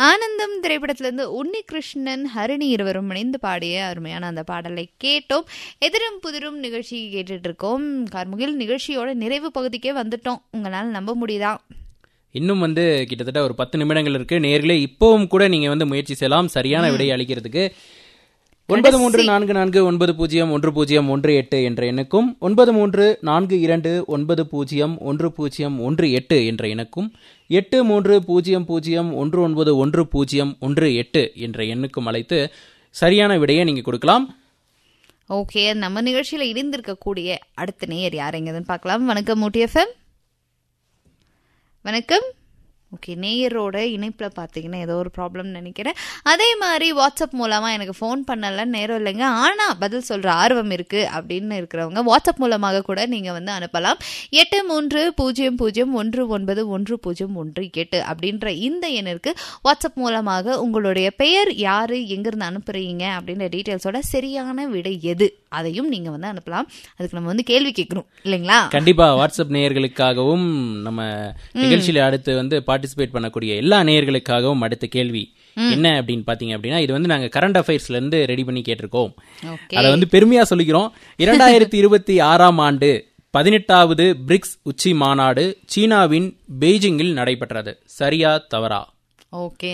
ஆனந்தம் திரைப்படத்திலிருந்து உன்னி கிருஷ்ணன் ஹரிணி இருவரும் இணைந்து பாடிய அருமையான அந்த பாடலை கேட்டோம் எதிரும் புதிரும் நிகழ்ச்சி கேட்டுட்டு இருக்கோம் கார்முகில் நிகழ்ச்சியோட நிறைவு பகுதிக்கே வந்துட்டோம் உங்களால் நம்ப முடியுதா இன்னும் வந்து கிட்டத்தட்ட ஒரு பத்து நிமிடங்கள் இருக்கு நேர்களே இப்பவும் கூட நீங்க வந்து முயற்சி செய்யலாம் சரியான விடை அளிக்கிறதுக்கு ஒன்பது மூன்று நான்கு நான்கு ஒன்பது பூஜ்ஜியம் ஒன்று பூஜ்ஜியம் ஒன்று எட்டு என்ற எண்ணுக்கும் ஒன்பது மூன்று நான்கு இரண்டு ஒன்பது பூஜ்ஜியம் ஒன்று பூஜ்ஜியம் ஒன்று எட்டு என்ற எண்ணுக்கும் எட்டு மூன்று பூஜ்ஜியம் பூஜ்ஜியம் ஒன்று ஒன்பது ஒன்று பூஜ்ஜியம் ஒன்று எட்டு என்ற எண்ணுக்கும் அழைத்து சரியான விடையை நீங்க கொடுக்கலாம் ஓகே நம்ம நிகழ்ச்சியில இணைந்திருக்கக்கூடிய அடுத்த நேயர் யாருங்கன்னு பார்க்கலாம் வணக்கம் மூட்டி எஃப்எம் வணக்கம் ஓகே நேயரோட இணைப்பில் பார்த்தீங்கன்னா ஏதோ ஒரு ப்ராப்ளம் நினைக்கிறேன் அதே மாதிரி வாட்ஸ்அப் மூலமாக எனக்கு ஃபோன் பண்ணல நேரம் இல்லைங்க ஆனால் பதில் சொல்கிற ஆர்வம் இருக்குது அப்படின்னு இருக்கிறவங்க வாட்ஸ்அப் மூலமாக கூட நீங்கள் வந்து அனுப்பலாம் எட்டு மூன்று பூஜ்ஜியம் பூஜ்ஜியம் ஒன்று ஒன்பது ஒன்று பூஜ்ஜியம் ஒன்று எட்டு அப்படின்ற இந்த எண்ணிற்கு வாட்ஸ்அப் மூலமாக உங்களுடைய பெயர் யார் எங்கேருந்து அனுப்புறீங்க அப்படின்ற டீட்டெயில்ஸோட சரியான விடை எது அதையும் நீங்கள் வந்து அனுப்பலாம் அதுக்கு நம்ம வந்து கேள்வி கேட்கணும் இல்லைங்களா கண்டிப்பா வாட்ஸ்அப் நேயர்களுக்காகவும் நம்ம நிகழ்ச்சியில அடுத்து வந்து பார்ட்டிசிபேட் பண்ணக்கூடிய எல்லா நேயர்களுக்காகவும் அடுத்த கேள்வி என்ன அப்படின்னு பாத்தீங்க அப்படின்னா இது வந்து நாங்க கரண்ட் அஃபேர்ஸ்ல இருந்து ரெடி பண்ணி கேட்டிருக்கோம் ஓகே அதை வந்து பெருமையா சொல்லிக்கிறோம் இரண்டாயிரத்தி இருபத்தி ஆறாம் ஆண்டு பதினெட்டாவது பிரிக்ஸ் உச்சி மாநாடு சீனாவின் பெய்ஜிங்கில் நடைபெற்றது சரியா தவறா ஓகே